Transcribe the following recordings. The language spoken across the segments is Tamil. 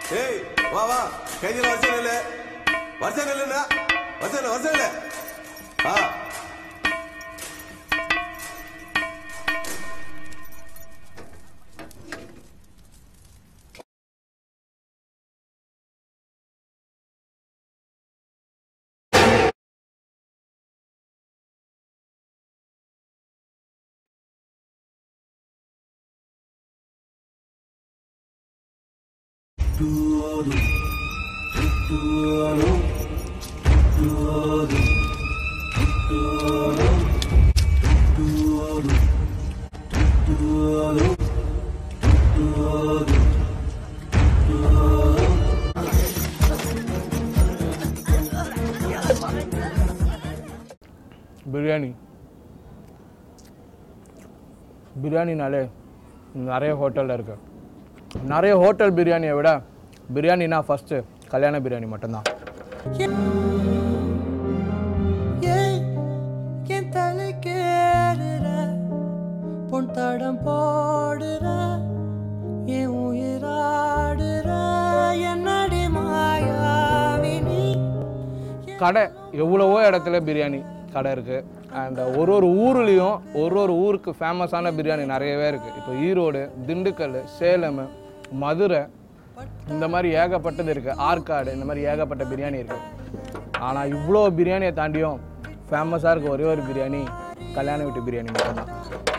ஏய் வா வா கைதில வருஷம் நில்லு வருஷம் நில்லுண்ணா வருஷம் நில்லு வருஷம் நில்லு ஆ பிரியாணி பிரியாணினாலே நிறைய ஹோட்டலில் இருக்கு நிறைய ஹோட்டல் பிரியாணியை விட பிரியாணினா ஃபஸ்ட்டு கல்யாண பிரியாணி மட்டும்தான் ஏன் என் தலை கேடுற பொன் தடம் போடுற என் உயிராடுற என்னடி மாயாவினி கடை எவ்வளவோ இடத்துல பிரியாணி கடை இருக்குது அண்ட் ஒரு ஒரு ஊர்லேயும் ஒரு ஒரு ஊருக்கு ஃபேமஸான பிரியாணி நிறையவே இருக்குது இப்போ ஈரோடு திண்டுக்கல் சேலம் மதுரை இந்த மாதிரி ஏகப்பட்டது இருக்குது ஆற்காடு இந்த மாதிரி ஏகப்பட்ட பிரியாணி இருக்குது ஆனால் இவ்வளோ பிரியாணியை தாண்டியும் ஃபேமஸாக இருக்க ஒரே ஒரு பிரியாணி கல்யாண வீட்டு பிரியாணி மட்டும்தான்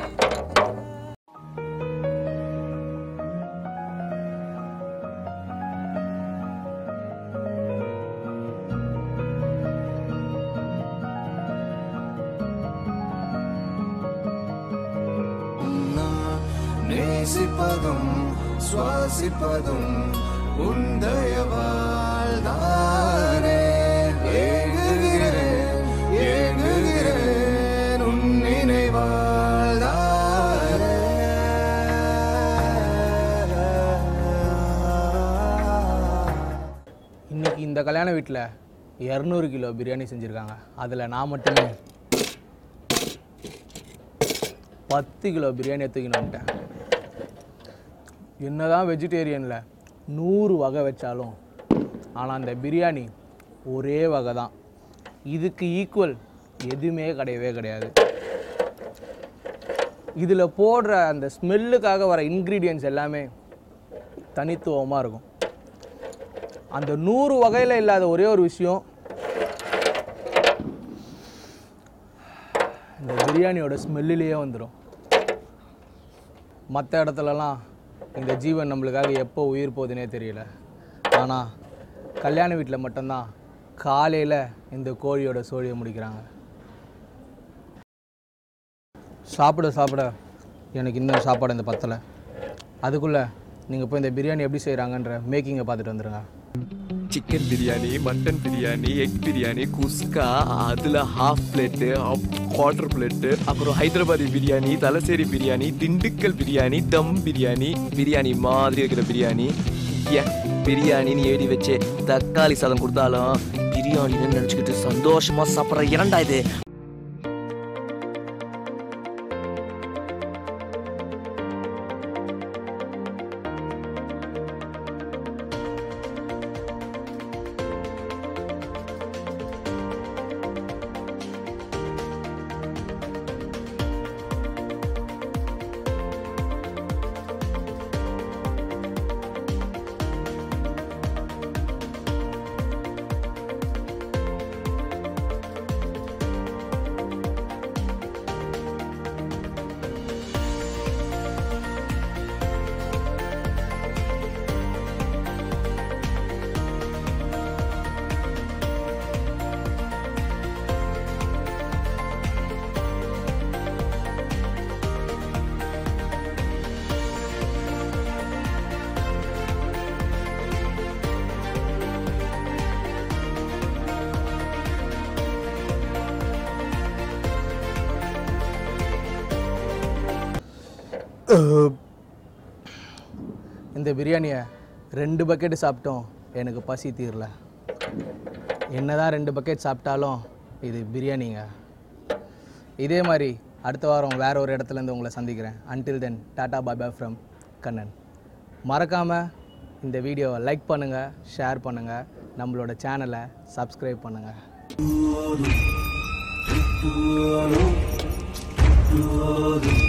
நேசிப்பதும் சுவாசிப்பதும் உந்தயவால் தானே ஏங்குகிறேன் ஏங்குகிறேன் உன் நினைவால் இன்னைக்கு இந்த கல்யாண வீட்டில் இரநூறு கிலோ பிரியாணி செஞ்சுருக்காங்க அதில் நான் மட்டுமே பத்து கிலோ பிரியாணி எடுத்துக்கின்னு வந்துட்டேன் என்னதான் வெஜிடேரியனில் நூறு வகை வச்சாலும் ஆனால் அந்த பிரியாணி ஒரே வகை தான் இதுக்கு ஈக்குவல் எதுவுமே கிடையவே கிடையாது இதில் போடுற அந்த ஸ்மெல்லுக்காக வர இன்க்ரீடியன்ஸ் எல்லாமே தனித்துவமாக இருக்கும் அந்த நூறு வகையில் இல்லாத ஒரே ஒரு விஷயம் இந்த பிரியாணியோட ஸ்மெல்லிலேயே வந்துடும் மற்ற இடத்துலலாம் இந்த ஜீவன் நம்மளுக்காக எப்போ உயிர் போகுதுன்னே தெரியல ஆனால் கல்யாண வீட்டில் மட்டும்தான் காலையில் இந்த கோழியோட சோழியை முடிக்கிறாங்க சாப்பிட சாப்பிட எனக்கு இன்னும் சாப்பாடு இந்த பத்தலை அதுக்குள்ளே நீங்கள் போய் இந்த பிரியாணி எப்படி செய்கிறாங்கன்ற மேக்கிங்கை பார்த்துட்டு வந்துடுங்க chicken biryani mutton biryani egg biryani kuska அதில் ஹாஃப் பிளேட்டு குவார்டர் பிளேட்டு அப்புறம் ஹைதராபாதி பிரியாணி தலசேரி பிரியாணி திண்டுக்கல் பிரியாணி தம் பிரியாணி பிரியாணி மாதிரி இருக்கிற பிரியாணி ஏன் பிரியாணின்னு ஏடி வச்சு தக்காளி சாதம் கொடுத்தாலும் பிரியாணின்னு நினச்சிக்கிட்டு சந்தோஷமா சாப்பிட்ற இரண்டா இது இந்த பிரியாணியை ரெண்டு பக்கெட்டு சாப்பிட்டோம் எனக்கு பசி தீரல என்னதான் ரெண்டு பக்கெட் சாப்பிட்டாலும் இது பிரியாணிங்க இதே மாதிரி அடுத்த வாரம் வேற ஒரு இடத்துல இருந்து உங்களை சந்திக்கிறேன் அன்டில் தென் டாடா பாபா ஃப்ரம் கண்ணன் மறக்காமல் இந்த வீடியோவை லைக் பண்ணுங்கள் ஷேர் பண்ணுங்கள் நம்மளோட சேனலை சப்ஸ்கிரைப் பண்ணுங்கள்